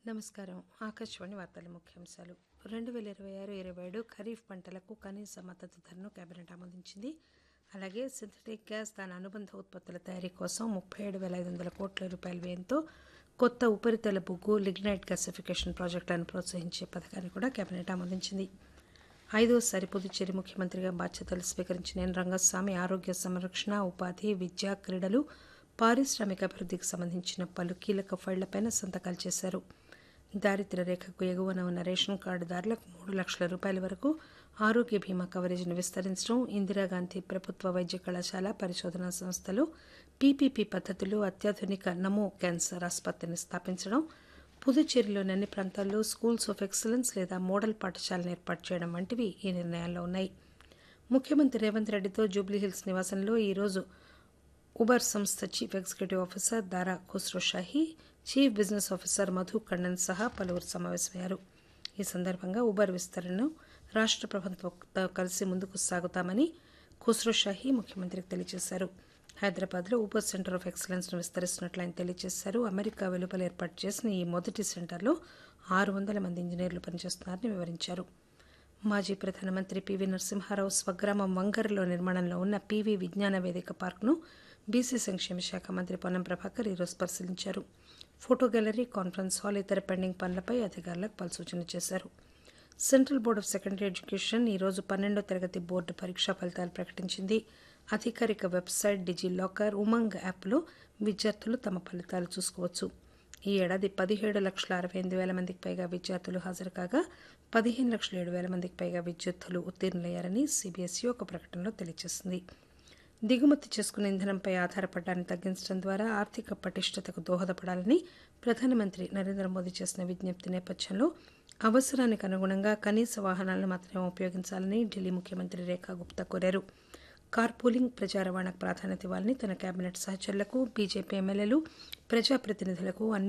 నమస్కారం ఆకాశవాణి వార్తల ముఖ్యాంశాలు రెండు వేల ఇరవై ఆరు ఇరవై ఏడు ఖరీఫ్ పంటలకు కనీస మద్దతు ధరను కేబినెట్ ఆమోదించింది అలాగే సింథటిక్ గ్యాస్ దాని అనుబంధ ఉత్పత్తుల తయారీ కోసం ముప్పై ఏడు వేల ఐదు వందల కోట్ల రూపాయల వ్యయంతో కొత్త ఉపరితల బొగ్గు లిగ్నైట్ గ్యాసిఫికేషన్ ప్రాజెక్టులను ప్రోత్సహించే పథకాన్ని కూడా కేబినెట్ ఆమోదించింది ఐదోసారి పుదుచ్చేరి ముఖ్యమంత్రిగా బాధ్యతలు స్వీకరించిన ఎన్ రంగస్వామి ఆరోగ్య సంరక్షణ ఉపాధి విద్య క్రీడలు పారిశ్రామిక అభివృద్ధికి సంబంధించిన పలు కీలక ఫైళ్లపైన సంతకాలు చేశారు దారిద్ర్య రేఖకు ఎగువన ఉన్న రేషన్ కార్డుదారులకు మూడు లక్షల రూపాయల వరకు ఆరోగ్య బీమా కవరేజీని విస్తరించడం ఇందిరాగాంధీ ప్రభుత్వ వైద్య కళాశాల పరిశోధనా సంస్థలు పీపీపీ పద్ధతులు అత్యాధునిక నమో క్యాన్సర్ ఆసుపత్రిని స్థాపించడం పుదుచ్చేరిలోని అన్ని ప్రాంతాల్లో స్కూల్స్ ఆఫ్ ఎక్సలెన్స్ లేదా మోడల్ పాఠశాలను ఏర్పాటు చేయడం వంటివి ఈ నిర్ణయాల్లో ఉన్నాయి ముఖ్యమంత్రి రేవంత్ రెడ్డితో జూబ్లీహిల్స్ నివాసంలో ఈరోజు ఉబర్ సంస్థ chief executive officer Dara Khosrowshahi chief business officer Madhu Kannan సహా పలువురు సమావేశమయ్యారు ఈ సందర్భంగా ఉబర్ విస్తరణను రాష్ట్ర ప్రభుత్వంతో కలిసి ముందుకు సాగుతామని ఖుస్రో షాహీ ముఖ్యమంత్రికి తెలియజేశారు హైదరాబాద్లో ఉబర్ సెంటర్ ఆఫ్ ఎక్సలెన్స్ను విస్తరిస్తున్నట్లు ఆయన తెలియజేశారు అమెరికా వెలుపల ఏర్పాటు చేసిన ఈ మొదటి సెంటర్లో ఆరు వందల మంది ఇంజనీర్లు పనిచేస్తున్నారని వివరించారు మాజీ ప్రధానమంత్రి పివి నరసింహారావు స్వగ్రామం వంగరలో నిర్మాణంలో ఉన్న పివి విజ్ఞాన వేదిక పార్కును బీసీ సంక్షేమ శాఖ మంత్రి పొన్నం ప్రభాకర్ ఈరోజు పరిశీలించారు ఫోటో గ్యాలరీ కాన్ఫరెన్స్ హాల్ ఇతర పెండింగ్ పనులపై అధికారులకు పలు సూచనలు చేశారు central board of secondary education ఈరోజు పన్నెండో తరగతి బోర్డు పరీక్షా ఫలితాలు ప్రకటించింది అధికారిక వెబ్సైట్ డిజి లాకర్ ఉమంగ్ యాప్లో విద్యార్థులు తమ ఫలితాలు చూసుకోవచ్చు ఈ ఏడాది పదిహేడు లక్షల అరవై ఎనిమిది వేల మందికి పైగా విద్యార్థులు హాజరు కాగా పదిహేను లక్షల ఏడు వేల మందికి పైగా విద్యార్థులు ఉత్తీర్ణులయ్యారని సిబిఎస్ఈ ఒక ప్రకటనలో తెలియజేసింది దిగుమతి చేసుకున్న ఇంధనంపై ఆధారపడడాన్ని తగ్గించడం ద్వారా ఆర్థిక పటిష్టతకు దోహదపడాలని ప్రధానమంత్రి నరేంద్ర మోదీ చేసిన విజ్ఞప్తి నేపథ్యంలో అవసరానికి అనుగుణంగా కనీస వాహనాలను మాత్రమే ఉపయోగించాలని ఢిల్లీ ముఖ్యమంత్రి రేఖా గుప్తా కోరారు కార్పూలింగ్ ప్రజా రవాణాకు ప్రాధాన్యత ఇవ్వాలని తన కేబినెట్ సహచరులకు బీజేపీ ఎమ్మెల్యేలు ప్రజాప్రతినిధులకు అన్ని